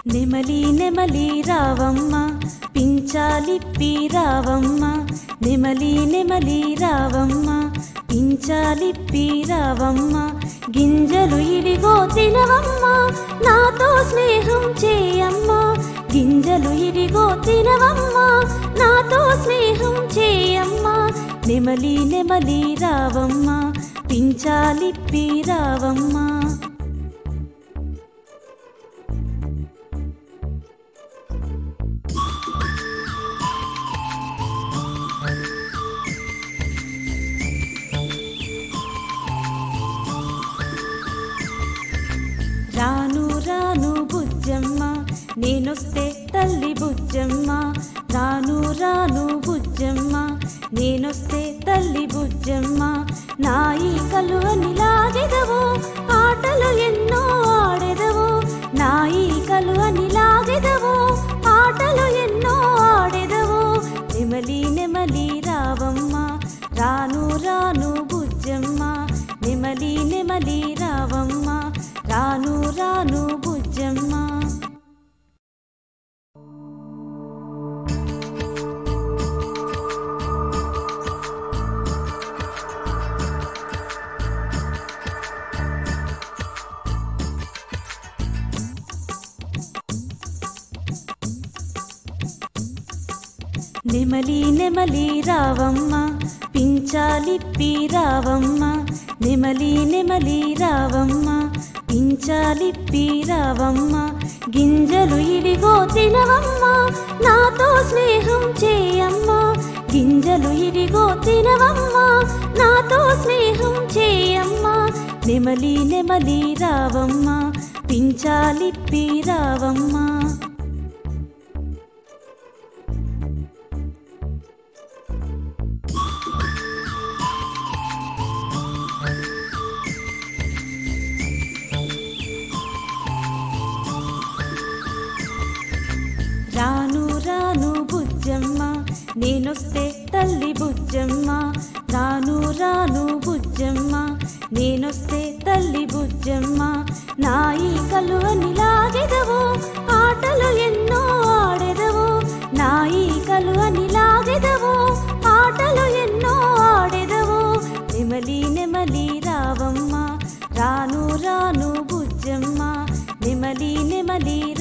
నెమలి నెమలి రావమ్మ పించాలిప్పి రావమ్మ నెమలి నెమలి రావమ్మ పించాలిప్పి రావమ్మ గింజలు ఇవిగో తినవమ్మ నాతో స్నేహం చేయమ్మ గింజలు ఇవిగో తినవమ్మ నాతో స్నేహం చేయమ్మ నెమలి నెమలి రావమ్మ పించాలిప్పి రావమ్మ రాను రాను బుజ్జమ్మ నేనొస్తే తల్లి బుజ్జమ్మ రాను రాను బుజ్జమ్మ నేనొస్తే తల్లి బుజ్జమ్మ నా ఈ కలువని లాగెదవు ఆటలు ఎన్నో ఆడెదవు నా ఈ కలువని లాగెదవు ఆటలు ఎన్నో ఆడెదవు నెమలి నెమలి రావమ్మ రాను రాను బుజ్జమ్మ నెమలి నెమలి రావమ్మ రాను రాను బుజ్జమ్మ నెమలి నెమలి రావమ్మ పించాలిప్పి రావమ్మ నెమలి నెమలి రావమ్మ పించాలిప్పి రావమ్మ గింజలు ఇవిగో తినవమ్మ నాతో స్నేహం చేయమ్మ గింజలు ఇవిగో తినవమ్మ నాతో స్నేహం చేయమ్మ నెమలి నెమలి రావమ్మ పించాలిప్పి రావమ్మ రాను రాను బుజ్జమ్మ నేనొస్తే తల్లి బుజ్జమ్మ రాను రాను బుజ్జమ్మ నేనొస్తే తల్లి బుజ్జమ్మ నా ఈ కలువని లాగెదవు ఆటలు ఎన్నో ఆడెదవు నా ఈ కలువని లాగెదవు ఆటలు ఎన్నో ఆడెదవు నెమలి నెమలి రావమ్మ రాను రాను బుజ్జమ్మ నెమలి నెమలి